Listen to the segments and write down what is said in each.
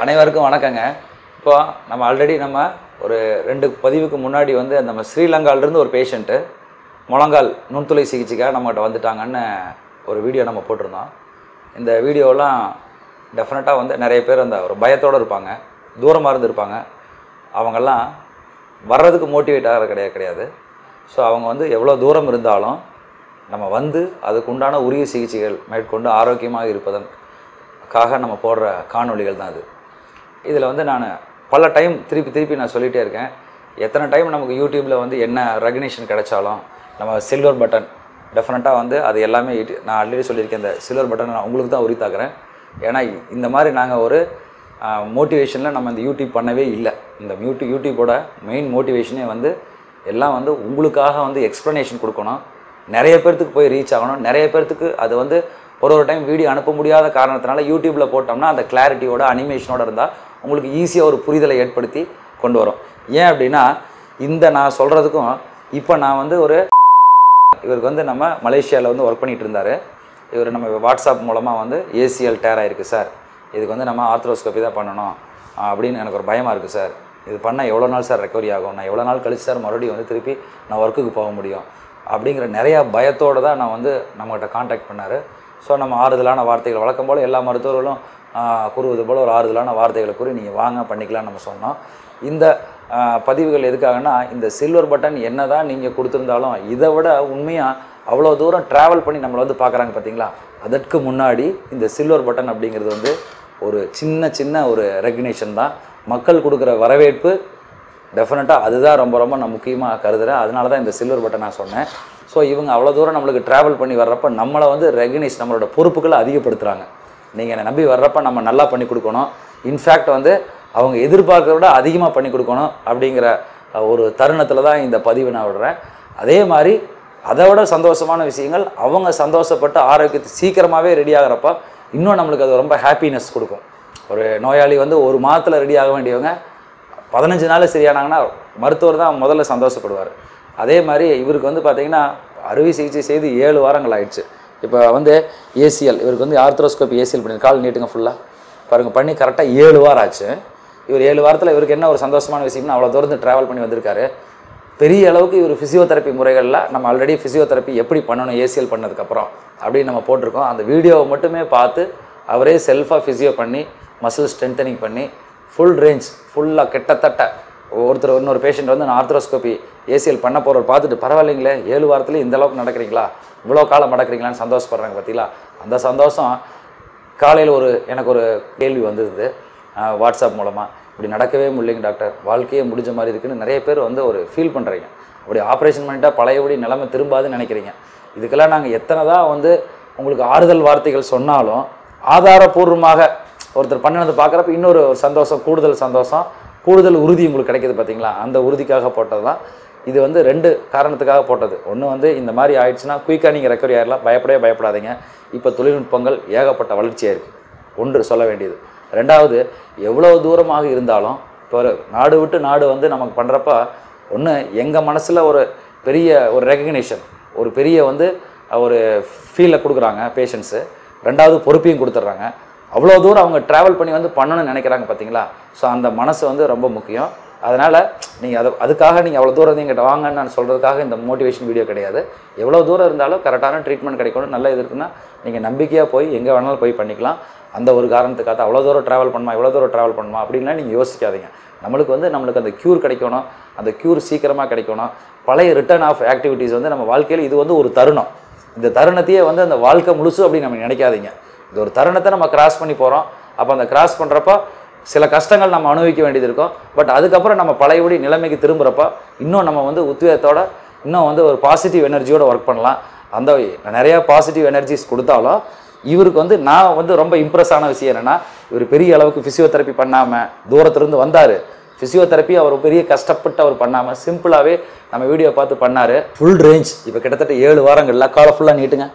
அனைவருக்கும் வணக்கங்க இப்போ நம்ம ஆல்ரெடி நம்ம ஒரு ரெண்டு பதிவுக்கு முன்னாடி வந்து நம்ம ஸ்ரீலங்காவிலேருந்து ஒரு பேஷண்ட்டு முழங்கால் நுண்துளை சிகிச்சைக்காக நம்மகிட்ட வந்துட்டாங்கன்னு ஒரு வீடியோ நம்ம போட்டிருந்தோம் இந்த வீடியோலாம் டெஃபினட்டாக வந்து நிறைய பேர் அந்த ஒரு பயத்தோடு இருப்பாங்க தூரமாக இருந்து இருப்பாங்க அவங்கெல்லாம் வர்றதுக்கு மோட்டிவேட் ஆகிறது கிடையாது கிடையாது ஸோ அவங்க வந்து எவ்வளோ தூரம் இருந்தாலும் நம்ம வந்து அதுக்கு உண்டான உரிய சிகிச்சைகள் மேற்கொண்டு ஆரோக்கியமாக இருப்பதற்காக நம்ம போடுற காணொளிகள் தான் அது இதில் வந்து நான் பல டைம் திருப்பி திருப்பி நான் சொல்லிகிட்டே இருக்கேன் எத்தனை டைம் நமக்கு யூடியூப்பில் வந்து என்ன ரெகனேஷன் கிடைச்சாலும் நம்ம சில்வர் பட்டன் டெஃபினட்டாக வந்து அது எல்லாமே இட்டு- நான் ஆல்ரெடி சொல்லியிருக்கேன் இந்த சில்வர் பட்டன் நான் உங்களுக்கு தான் உரித்தாக்குறேன் ஏன்னா இந்த மாதிரி நாங்கள் ஒரு மோட்டிவேஷனில் நம்ம இந்த யூடியூப் பண்ணவே இல்லை இந்த யூடியூப் யூடியூப்போட மெயின் மோட்டிவேஷனே வந்து எல்லாம் வந்து உங்களுக்காக வந்து எக்ஸ்ப்ளனேஷன் கொடுக்கணும் நிறைய பேர்த்துக்கு போய் ரீச் ஆகணும் நிறைய பேர்த்துக்கு அது வந்து ஒரு ஒரு டைம் வீடியோ அனுப்ப முடியாத காரணத்தினால யூடியூப்பில் போட்டோம்னா அந்த கிளாரிட்டியோட அனிமேஷனோட இருந்தால் உங்களுக்கு ஈஸியாக ஒரு புரிதலை ஏற்படுத்தி கொண்டு வரும் ஏன் அப்படின்னா இந்த நான் சொல்கிறதுக்கும் இப்போ நான் வந்து ஒரு இவருக்கு வந்து நம்ம மலேசியாவில் வந்து ஒர்க் பண்ணிட்டு இருந்தார் இவர் நம்ம வாட்ஸ்அப் மூலமாக வந்து ஏசிஎல் டேர் ஆயிருக்கு சார் இதுக்கு வந்து நம்ம ஆர்த்ரோஸ்கோபி தான் பண்ணணும் ஆஹ் அப்படின்னு எனக்கு ஒரு பயமாக இருக்குது சார் இது பண்ணால் எவ்வளோ நாள் சார் ரெக்கவரி ஆகும் நான் எவ்வளோ நாள் கழிச்சு சார் மறுபடியும் வந்து திருப்பி நான் ஒர்க்குக்கு போக முடியும் அப்படிங்கிற நிறையா பயத்தோடு தான் நான் வந்து நம்மகிட்ட காண்டாக்ட் பண்ணார் ஸோ நம்ம ஆறுதலான வார்த்தைகள் வழக்கம் போல் எல்லா மருத்துவர்களும் ஆஹ் கூறுவது போல் ஒரு ஆறுதலான வார்த்தைகளை கூறி நீங்கள் வாங்க பண்ணிக்கலாம் நம்ம சொன்னோம் இந்த ஆஹ் பதிவுகள் எதுக்காகனா இந்த சில்வர் பட்டன் என்ன தான் நீங்கள் கொடுத்துருந்தாலும் இதை விட உண்மையாக அவ்வளோ தூரம் ட்ராவல் பண்ணி நம்மளை வந்து பார்க்குறாங்க பார்த்தீங்களா அதற்கு முன்னாடி இந்த சில்வர் பட்டன் அப்படிங்கிறது வந்து ஒரு சின்ன சின்ன ஒரு ரெகக்னேஷன் தான் மக்கள் கொடுக்குற வரவேற்பு டெஃபினட்டாக அதுதான் ரொம்ப ரொம்ப நான் முக்கியமாக கருதுகிறேன் அதனால தான் இந்த சில்வர் பட்டன் நான் சொன்னேன் ஸோ இவங்க அவ்வளோ தூரம் நம்மளுக்கு ட்ராவல் பண்ணி வர்றப்ப நம்மளை வந்து ரெகனைஸ் நம்மளோட பொறுப்புகளை அதிகப்படுத்துகிறாங்க நீங்கள் என்னை நம்பி வர்றப்ப நம்ம நல்லா பண்ணி கொடுக்கணும் இன்ஃபேக்ட் வந்து அவங்க எதிர்பார்க்கறத விட அதிகமாக பண்ணி கொடுக்கணும் அப்படிங்கிற அஹ், ஒரு தருணத்தில் தான் இந்த பதிவு நான் விடுறேன் அதே மாதிரி அதை விட சந்தோஷமான விஷயங்கள் அவங்க சந்தோஷப்பட்டு ஆரோக்கியத்தை சீக்கிரமாகவே ரெடி ஆகிறப்ப இன்னும் நம்மளுக்கு அது ரொம்ப ஹாப்பினஸ் கொடுக்கும் ஒரு நோயாளி வந்து ஒரு மாதத்தில் ரெடி ஆக வேண்டியவங்க பதினஞ்சு நாள் சரியானாங்கன்னா மருத்துவர் தான் முதல்ல சந்தோஷப்படுவார் அதே மாதிரி இவருக்கு வந்து பார்த்தீங்கன்னா அறுவை சிகிச்சை செய்து ஏழு வாரங்கள் ஆயிடுச்சு இப்போ வந்து ஏசிஎல் இவருக்கு வந்து ஆர்த்ரோஸ்கோபி ஏசிஎல் பண்ணி கால் நீட்டுங்க ஃபுல்லாக பாருங்க பண்ணி கரெக்டாக ஏழு வாரம் ஆச்சு இவர் ஏழு வாரத்தில் இவருக்கு என்ன ஒரு சந்தோஷமான விஷயம்னா அவ்வளோ தூரத்து ட்ராவல் பண்ணி வந்திருக்காரு பெரிய அளவுக்கு இவர் ஃபிசியோதெரப்பி முறைகளில் நம்ம ஆல்ரெடி ஃபிசியோதெரப்பி எப்படி பண்ணணும் ஏசிஎல் பண்ணதுக்கப்புறம் அப்படின்னு நம்ம போட்டிருக்கோம் அந்த வீடியோவை மட்டுமே பார்த்து அவரே செல்ஃபாக ஃபிசியோ பண்ணி மசில் ஸ்ட்ரென்தனிங் பண்ணி ஃபுல் ரேஞ்ச் ஃபுல்லாக கிட்டத்தட்ட ஒருத்தர் இன்னொரு பேஷண்ட் வந்து நான் ஆர்த்ரோஸ்கோபி ஏசிஎல் பண்ண போகிறவர் பார்த்துட்டு பரவாயில்லைங்களே ஏழு வாரத்துலேயே இந்த அளவுக்கு நடக்கிறீங்களா இவ்வளோ காலம் நடக்கிறீங்களான்னு சந்தோஷப்படுறாங்க பார்த்தீங்களா அந்த சந்தோஷம் காலையில் ஒரு எனக்கு ஒரு கேள்வி வந்திருந்தது ஆஹ் வாட்ஸ்அப் மூலமாக இப்படி நடக்கவே முடியலைங்க டாக்டர் வாழ்க்கையே முடிஞ்ச மாதிரி இருக்குன்னு நிறைய பேர் வந்து ஒரு ஃபீல் பண்ணுறீங்க அப்படி ஆப்ரேஷன் பண்ணிட்டா பழையபடி நிலைமை திரும்பாதுன்னு நினைக்கிறீங்க இதுக்கெல்லாம் நாங்கள் எத்தனை தான் வந்து உங்களுக்கு ஆறுதல் வார்த்தைகள் சொன்னாலும் ஆதாரபூர்வமாக ஒருத்தர் பண்ணினது பார்க்குறப்ப இன்னொரு ஒரு சந்தோஷம் கூடுதல் சந்தோஷம் கூடுதல் உறுதி உங்களுக்கு கிடைக்குது பார்த்தீங்களா அந்த உறுதிக்காக போட்டது தான் இது வந்து ரெண்டு காரணத்துக்காக போட்டது ஒன்று வந்து இந்த மாதிரி ஆயிடுச்சுன்னா குயிக்காக நீங்கள் ரெக்கவரி ஆயிடலாம் பயப்படவே பயப்படாதீங்க இப்போ தொழில்நுட்பங்கள் ஏகப்பட்ட வளர்ச்சியாக இருக்குது ஒன்று சொல்ல வேண்டியது ரெண்டாவது எவ்வளோ தூரமாக இருந்தாலும் இப்போ ஒரு நாடு விட்டு நாடு வந்து நமக்கு பண்ணுறப்ப ஒன்று எங்கள் மனசில் ஒரு பெரிய ஒரு ரெகக்னேஷன் ஒரு பெரிய வந்து ஒரு ஃபீலை கொடுக்குறாங்க பேஷண்ட்ஸு ரெண்டாவது பொறுப்பையும் கொடுத்துட்றாங்க அவ்வளோ தூரம் அவங்க ட்ராவல் பண்ணி வந்து பண்ணணும்னு நினைக்கிறாங்க பார்த்தீங்களா ஸோ அந்த மனசு வந்து ரொம்ப முக்கியம் அதனால் நீங்கள் அது அதுக்காக நீங்கள் அவ்வளோ தூரம் எங்கிட்ட வாங்கன்னு நான் சொல்கிறதுக்காக இந்த மோட்டிவேஷன் வீடியோ கிடையாது எவ்வளோ தூரம் இருந்தாலும் கரெக்டான ட்ரீட்மெண்ட் கிடைக்கணும் நல்ல இது இருக்குன்னா நீங்கள் நம்பிக்கையாக போய் எங்கே வேணாலும் போய் பண்ணிக்கலாம் அந்த ஒரு காரணத்துக்காக அவ்வளோ தூரம் ட்ராவல் பண்ணுமா இவ்வளோ தூரம் ட்ராவல் பண்ணுமா அப்படின்லாம் நீங்கள் யோசிக்காதீங்க நம்மளுக்கு வந்து நம்மளுக்கு அந்த க்யூர் கிடைக்கணும் அந்த க்யூர் சீக்கிரமாக கிடைக்கணும் பழைய ரிட்டர்ன் ஆஃப் ஆக்டிவிட்டீஸ் வந்து நம்ம வாழ்க்கையில் இது வந்து ஒரு தருணம் இந்த தருணத்தையே வந்து அந்த வாழ்க்கை முழுசு அப்படின்னு நம்ம நினைக்காதீங்க இது ஒரு தருணத்தை நம்ம கிராஸ் பண்ணி போகிறோம் அப்போ அந்த கிராஸ் பண்ணுறப்ப சில கஷ்டங்கள் நம்ம அனுபவிக்க வேண்டியது இருக்கும் பட் அதுக்கப்புறம் நம்ம பழையபடி நிலைமைக்கு திரும்புகிறப்ப இன்னும் நம்ம வந்து உத்வேகத்தோட இன்னும் வந்து ஒரு பாசிட்டிவ் எனர்ஜியோட ஒர்க் பண்ணலாம் அந்த நிறையா பாசிட்டிவ் எனர்ஜிஸ் கொடுத்தாலும் இவருக்கு வந்து நான் வந்து ரொம்ப இம்ப்ரெஸ் ஆன விஷயம் என்னென்னா இவர் பெரிய அளவுக்கு ஃபிசியோதெரப்பி பண்ணாமல் தூரத்துலேருந்து வந்தார் ஃபிசியோதெரப்பி அவர் பெரிய கஷ்டப்பட்டு அவர் பண்ணாமல் சிம்பிளாகவே நம்ம வீடியோ பார்த்து பண்ணார் ஃபுல் ரேஞ்ச் இப்போ கிட்டத்தட்ட ஏழு வாரங்கள்ல காலை ஃபுல்லாக நீட்டுங்க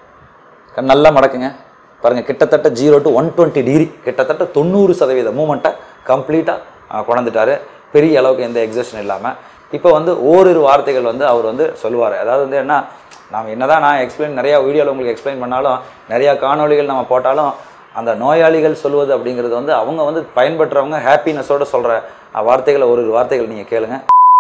கண் நல்லா மடக்குங்க பாருங்கள் கிட்டத்தட்ட zero to one twenty degree கிட்டத்தட்ட தொண்ணூறு சதவீத மூமெண்ட்டை கம்ப்ளீட்டாக கொண்டாந்துட்டாரு பெரிய அளவுக்கு எந்த எக்ஸஷன் இல்லாமல் இப்போ வந்து ஓரிரு வார்த்தைகள் வந்து அவர் வந்து சொல்லுவார் அதாவது வந்து என்ன நாம் என்னதான் நான் எக்ஸ்பிளைன் நிறையா வீடியோவில் உங்களுக்கு எக்ஸ்பிளைன் பண்ணாலும் நிறையா காணொளிகள் நம்ம போட்டாலும் அந்த நோயாளிகள் சொல்வது அப்படிங்கிறது வந்து அவங்க வந்து பயன்பெற்றவங்க ஹாப்பினஸோட சொல்கிற வார்த்தைகளை ஒரு ஒரு வார்த்தைகள் நீங்கள் கேளுங்க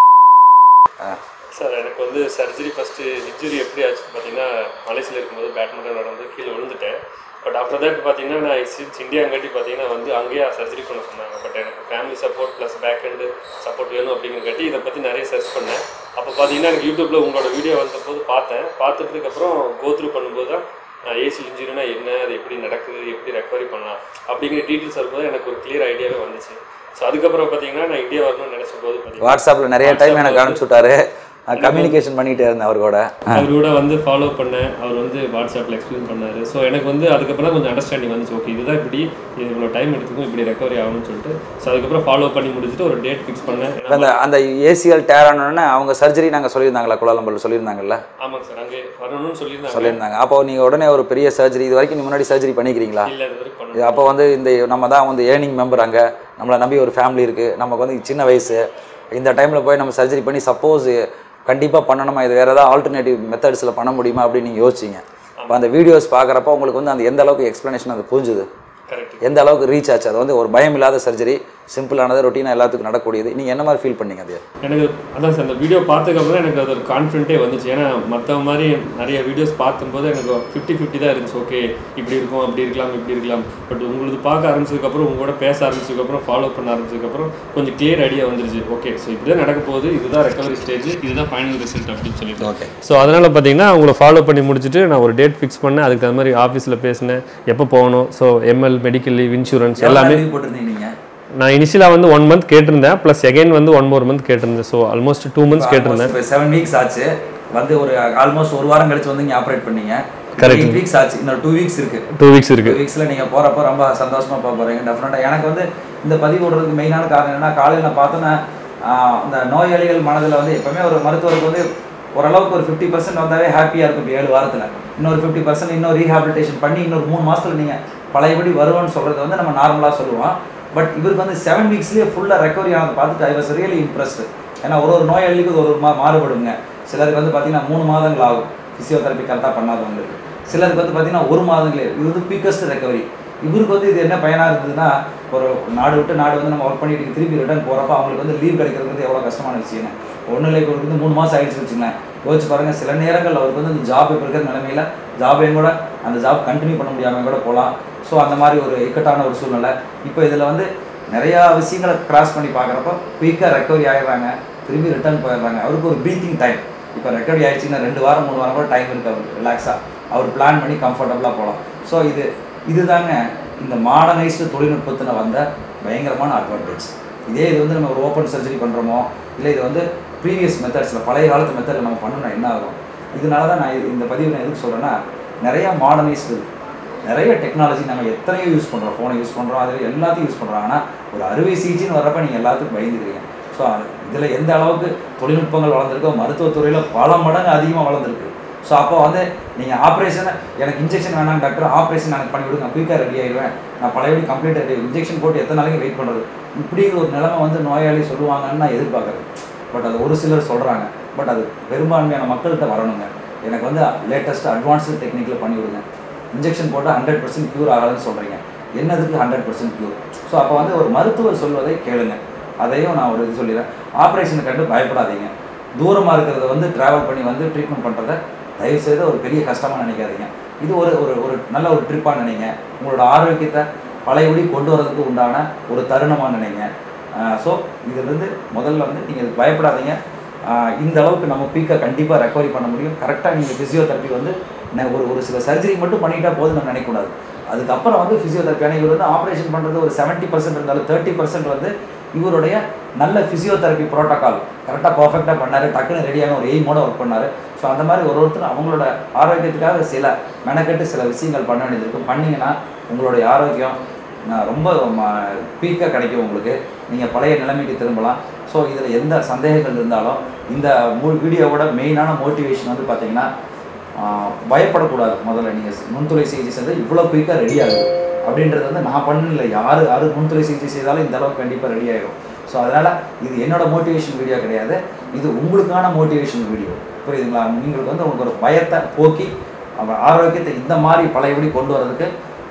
சார் எனக்கு வந்து சர்ஜரி ஃபஸ்ட்டு இன்ஜுரி எப்படி ஆச்சுன்னு பார்த்தீங்கன்னா மலேசியில் இருக்கும்போது பேட்மிண்டன் நடந்து கீழே விழுந்துட்டேன் பட் ஆஃப்டர் தட் பார்த்தீங்கன்னா நான் சின்ஸ் இந்தியாங்காட்டி பார்த்தீங்கன்னா வந்து அங்கேயே சர்ஜரி பண்ண சொன்னாங்க பட் எனக்கு family support plus back end support வேணும் அப்படிங்கிறங்காட்டி இதை பற்றி நிறைய சர்ச் பண்ணேன் அப்போ பார்த்தீங்கன்னா எனக்கு யூடியூப்பில் உங்களோட வீடியோ வந்தபோது பார்த்தேன் பார்த்துட்டதுக்கப்புறம் கோத்ரூ பண்ணும்போது தான் ஏசி இன்ஜுரினா என்ன அது எப்படி நடக்குது எப்படி ரெக்கவரி பண்ணலாம் அப்படிங்கிற டீட்டெயில்ஸ் வரும்போது எனக்கு ஒரு கிளியர் ஐடியாவே வந்துச்சு ஸோ அதுக்கப்புறம் பார்த்தீங்கன்னா நான் இந்தியா வரணும்னு நினச்ச போது பார்த்தீங்கன்னா வாட்ஸ்அப்பில் நிறைய டைம் எனக்கு அனுப்பிச்சு விட்டாரு நான் கம்யூனிகேஷன் பண்ணிகிட்டே இருந்தேன் அவர் கூட அவர் கூட வந்து ஃபாலோ பண்ணேன் அவர் வந்து வாட்ஸ்அப்பில் எக்ஸ்பிளைன் பண்ணாரு ஸோ எனக்கு வந்து அதுக்கப்புறம் தான் கொஞ்சம் அண்டர்ஸ்டாண்டிங் வந்துச்சு ஓகே இதுதான் இப்படி இது இவ்வளோ டைம் எடுத்துக்கும் இப்படி ரெக்கவரி ஆகும்னு சொல்லிட்டு ஸோ அதுக்கப்புறம் ஃபாலோ பண்ணி முடிச்சுட்டு ஒரு டேட் ஃபிக்ஸ் பண்ணேன் இப்ப அந்த அந்த ஏசிஎல் டேர் ஆனோடனே அவங்க சர்ஜரி நாங்கள் சொல்லியிருந்தாங்களா குலாலம்பரில் சொல்லியிருந்தாங்கல்ல ஆமாங்க சார் அங்கே வரணும்னு சொல்லியிருந்தாங்க சொல்லியிருந்தாங்க அப்போ நீங்கள் உடனே ஒரு பெரிய சர்ஜரி இது வரைக்கும் நீ முன்னாடி சர்ஜரி பண்ணிக்கிறீங்களா இல்லை இது வரைக்கும் பண்ணணும் இது அப்போ வந்து இந்த நம்ம தான் வந்து ஏர்னிங் மெம்பர் அங்கே நம்மளை நம்பி ஒரு ஃபேமிலி இருக்குது நமக்கு வந்து சின்ன வயசு இந்த டைமில் போய் நம்ம சர்ஜரி பண்ணி சப்போஸ் கண்டிப்பாக பண்ணணுமா இது வேறு ஏதாவது ஆல்டர்னேட்டிவ் மெத்தட்ஸில் பண்ண முடியுமா அப்படின்னு நீங்கள் யோசிச்சிங்க அப்போ அந்த வீடியோஸ் பார்க்குறப்ப உங்களுக்கு வந்து அந்த எந்த அளவுக்கு எக்ஸ்ப்ளனேஷன் அது புரிஞ்சுது கரெக்ட் எந்த அளவுக்கு ரீச் ஆச்சு அது வந்து ஒரு பயம் இல்லாத சர்ஜரி சிம்பிளானது ரொட்டீனாக எல்லாத்துக்கும் நடக்கூடியது நீங்கள் என்ன மாதிரி ஃபீல் பண்ணீங்க அது எனக்கு அதான் சார் அந்த வீடியோ பார்த்ததுக்கப்புறம் எனக்கு அது ஒரு கான்ஃபிடென்ட்டே வந்துச்சு ஏன்னா மற்ற மாதிரி நிறைய வீடியோஸ் பார்க்கும்போது எனக்கு ஃபிஃப்டி ஃபிஃப்டி தான் இருந்துச்சு ஓகே இப்படி இருக்கும் அப்படி இருக்கலாம் இப்படி இருக்கலாம் பட் உங்களுக்கு பார்க்க ஆரம்பிச்சதுக்கப்புறம் உங்க கூட பேச ஆரம்பிச்சதுக்கப்புறம் ஃபாலோ பண்ண ஆரம்பிச்சதுக்கப்புறம் கொஞ்சம் கிளியர் ஐடியா வந்துருச்சு ஓகே ஸோ இப்படிதான் நடக்க போகுது இதுதான் ரெக்கவரி ஸ்டேஜ் இதுதான் ஃபைனல் ரிசல்ட் அப்படின்னு சொல்லிட்டு ஓகே ஸோ அதனால் பார்த்தீங்கன்னா உங்களை ஃபாலோ பண்ணி முடிச்சுட்டு நான் ஒரு டேட் ஃபிக்ஸ் பண்ணேன் அதுக்கு தகுந்த மாதிரி ஆஃபீஸில் பேசினேன் எப்போ போகணும் so ML medical leave insurance எல்லாமே போட்டிருந்தீங்க நீங்கள் நான் இனிஷியலாக வந்து ஒன் மந்த் கேட்டிருந்தேன் ப்ளஸ் எகைன் வந்து ஒன் மோர் மந்த் கேட்டிருந்தேன் ஸோ ஆல்மோஸ்ட் டூ மந்த்ஸ் கேட்டிருந்தேன் இப்போ செவன் வீக்ஸ் ஆச்சு வந்து ஒரு ஆல்மோஸ்ட் ஒரு வாரம் கழிச்சு வந்து இங்கே ஆப்ரேட் பண்ணீங்க Correct. எயிட் வீக்ஸ் ஆச்சு இன்னொரு டூ வீக்ஸ் இருக்கு டூ வீக்ஸ் இருக்கு டூ வீக்ஸில் நீங்கள் போகிறப்ப ரொம்ப சந்தோஷமா போக போகிறீங்க டெஃபினட்டாக எனக்கு வந்து இந்த பதிவு விடுறதுக்கு மெயினான காரணம் என்னன்னா காலையில் பார்த்தோன்னா ஆஹ், இந்த நோயாளிகள் மனதில் வந்து எப்பவுமே ஒரு மருத்துவருக்கு வந்து ஓரளவுக்கு ஒரு ஃபிஃப்டி பர்சன்ட் வந்தாவே ஹாப்பியாக இருக்கும் இப்போ ஏழு வாரத்தில் இன்னொரு ஃபிஃப்டி பர்சன்ட் இன்னொரு ரீஹாபிலிட்டேஷன் பண்ணி இன்னொரு மூணு மாசத்துல நீங்கள் பழையபடி வருவோன்னு சொல்கிறது வந்து நம்ம நார்மலாக சொல்லுவோம் பட் இவருக்கு வந்து செவன் வீக்ஸ்லேயே ஃபுல்லாக ரெக்கவரி ஆனதை பார்த்துட்டு ஐ வாஸ் ரியலி இம்ப்ரெஸ்டு ஏன்னா ஒரு ஒரு நோயாளிக்கு ஒரு ஒரு மா மாறுபடுங்க சிலருக்கு வந்து பார்த்தீங்கன்னா மூணு மாதங்கள் ஆகும் ஃபிசியோதெரப்பி கரெக்டாக பண்ணாதவங்களுக்கு சிலருக்கு வந்து பார்த்தீங்கன்னா ஒரு மாதங்களே இது வந்து பீக்கஸ்ட் ரெக்கவரி இவருக்கு வந்து இது என்ன பயனாக இருந்ததுன்னா ஒரு நாடு விட்டு நாடு வந்து நம்ம ஒர்க் பண்ணிட்டு திருப்பி ரிட்டர்ன் போகிறப்ப அவங்களுக்கு வந்து லீவ் கிடைக்கிறது வந்து எவ்வளோ கஷ்டமான விஷயம் ஒன்றும் இல்லை இவருக்கு வந்து மூணு மாதம் ஆயிடுச்சு வச்சுங்களேன் யோசிச்சு பாருங்கள் சில நேரங்கள் அவருக்கு வந்து இந்த ஜாப் இப்போ இருக்கிற நிலமையில ஜாபையும் கூட அந்த ஜாப் கண்டினியூ பண்ண முடியாமல் கூட போகலாம் ஸோ அந்த மாதிரி ஒரு இக்கட்டான ஒரு சூழ்நிலை இப்போ இதில் வந்து நிறையா விஷயங்களை கிராஸ் பண்ணி பார்க்குறப்ப குயிக்காக ரெக்கவரி ஆயிடுறாங்க திரும்பி ரிட்டர்ன் போயிடுறாங்க அவருக்கு ஒரு ப்ரீத்திங் டைம் இப்போ ரெக்கவரி ஆயிடுச்சுன்னா ரெண்டு வாரம் மூணு வாரம் கூட டைம் இருக்குது அவருக்கு ரிலாக்ஸாக அவர் பிளான் பண்ணி கம்ஃபர்டபுளாக போகலாம் ஸோ இது இதுதாங்க இந்த மாடர்னைஸ்டு தொழில்நுட்பத்தில் வந்த பயங்கரமான அட்வான்டேஜ் இதே இது வந்து நம்ம ஒரு ஓப்பன் சர்ஜரி பண்ணுறோமோ இல்லை இது வந்து ப்ரீவியஸ் மெத்தட்ஸில் பழைய காலத்து மெத்தடில் நம்ம பண்ணோம்னா என்ன ஆகும் இதனால தான் நான் இது- இந்த பதிவு நான் எதுக்கு சொல்கிறேன்னா நிறையா மாடர்னைஸ்டு நிறைய டெக்னாலஜி நம்ம எத்தனையோ யூஸ் பண்ணுறோம் ஃபோனை யூஸ் பண்ணுறோம் அதில் எல்லாத்தையும் யூஸ் பண்ணுறோம் ஆனால் ஒரு அறுவை சிகிச்சைன்னு வர்றப்ப நீங்கள் எல்லாத்துக்கும் பயந்துக்கிறீங்க ஸோ இதில் எந்த அளவுக்கு தொழில்நுட்பங்கள் வளர்ந்துருக்கோ மருத்துவத்துறையில் பல மடங்கு அதிகமாக வளர்ந்துருக்கு ஸோ அப்போ வந்து நீங்கள் ஆப்ரேஷனை எனக்கு இன்ஜெக்ஷன் வேணாம் டாக்டர் ஆப்ரேஷன் எனக்கு பண்ணி விடுங்க குயிக்காக ரெடி ஆயிடுவேன் நான் பழையபடி கம்ப்ளீட் ஆகிடு இன்ஜெக்ஷன் போட்டு எத்தனை நாளைக்கு வெயிட் பண்ணுறது இப்படிங்கிற ஒரு நிலைமை வந்து நோயாளி சொல்லுவாங்கன்னு நான் எதிர்பார்க்குறேன் பட் அது ஒரு சிலர் சொல்கிறாங்க பட் அது பெரும்பான்மையான மக்கள்கிட்ட வரணுங்க எனக்கு வந்து லேட்டஸ்ட் அட்வான்ஸ்டு டெக்னிக்கில் பண்ணி விடுங்க இன்ஜெக்ஷன் போட்டால் ஹண்ட்ரட் பர்சன்ட் க்யூர் ஆகாதுன்னு சொல்கிறீங்க என்னதுக்கு ஹண்ட்ரட் பர்சன்ட் க்யூர் ஸோ அப்போ வந்து ஒரு மருத்துவர் சொல்வதை கேளுங்க அதையும் நான் ஒரு இது சொல்லிடுறேன் ஆப்ரேஷனை கண்டு பயப்படாதீங்க தூரமாக இருக்கிறத வந்து ட்ராவல் பண்ணி வந்து ட்ரீட்மெண்ட் பண்ணுறத தயவுசெய்து ஒரு பெரிய கஷ்டமாக நினைக்காதீங்க இது ஒரு ஒரு ஒரு நல்ல ஒரு ட்ரிப்பாக நினைங்க உங்களோட ஆரோக்கியத்தை பழையபடி கொண்டு வரதுக்கு உண்டான ஒரு தருணமாக நினைங்க ஸோ இதுலேருந்து முதல்ல வந்து நீங்கள் இதுக்கு பயப்படாதீங்க ஆஹ் இந்த அளவுக்கு நம்ம பீக்கை கண்டிப்பாக ரெக்கவரி பண்ண முடியும் கரெக்டாக நீங்கள் ஃபிசியோதெரப்பி வந்து ந- ஒரு ஒரு சில சர்ஜரி மட்டும் பண்ணிட்டா போதும் நம்ம நினைக்கக்கூடாது அதுக்கப்புறம் வந்து ஃபிசியோதெரப்பி ஆனால் இவர் வந்து ஆப்ரேஷன் பண்ணுறது ஒரு செவன்ட்டி பர்சன்ட் இருந்தாலும் தேர்ட்டி பர்சன்ட் வந்து இவருடைய நல்ல ஃபிசியோதெரப்பி ப்ரோட்டோகால் கரெக்டாக பர்ஃபெக்டாக பண்ணார் டக்குன்னு ரெடியான ஒரு எய்மோட ஒர்க் பண்ணார் ஸோ அந்த மாதிரி ஒரு ஒருத்தர் அவங்களோட ஆரோக்கியத்துக்காக சில மெனக்கெட்டு சில விஷயங்கள் பண்ண வேண்டியது இருக்கும் பண்ணிங்கன்னா உங்களுடைய ஆரோக்கியம் நான் ரொம்ப பீக்காக கிடைக்கும் உங்களுக்கு நீங்கள் பழைய நிலைமைக்கு திரும்பலாம் ஸோ இதில் எந்த சந்தேகங்கள் இருந்தாலும் இந்த வீடியோவோட மெயினான மோட்டிவேஷன் வந்து பார்த்தீங்கன்னா ஆஹ், பயப்படக்கூடாது முதல்ல நீங்கள் நுண்துளை சிகிச்சை செய்து இவ்வளோ குயிக்காக ரெடி ஆகுது அப்படின்றது வந்து நான் பண்ணல யார் யார் நுண்துளை சிகிச்சை செய்தாலும் இந்த அளவுக்கு கண்டிப்பாக ரெடி ஆகிடும் ஸோ அதனால் இது என்னோட மோட்டிவேஷன் வீடியோ கிடையாது இது உங்களுக்கான மோட்டிவேஷன் வீடியோ புரியுதுங்களா உங்களுக்கு வந்து உங்களுக்கு ஒரு பயத்தை போக்கி அவன் ஆரோக்கியத்தை இந்த மாதிரி பழையபடி கொண்டு வரதுக்கு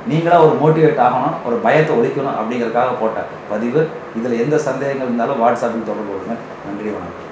நீங்களாக ஒரு மோட்டிவேட் ஆகணும் ஒரு பயத்தை ஒழிக்கணும் அப்படிங்கிறதுக்காக போட்ட பதிவு இதில் எந்த சந்தேகங்கள் இருந்தாலும் வாட்ஸ்அப்பில் தொடர்பு கொள்ளுங்கள் நன்றி வணக்கம்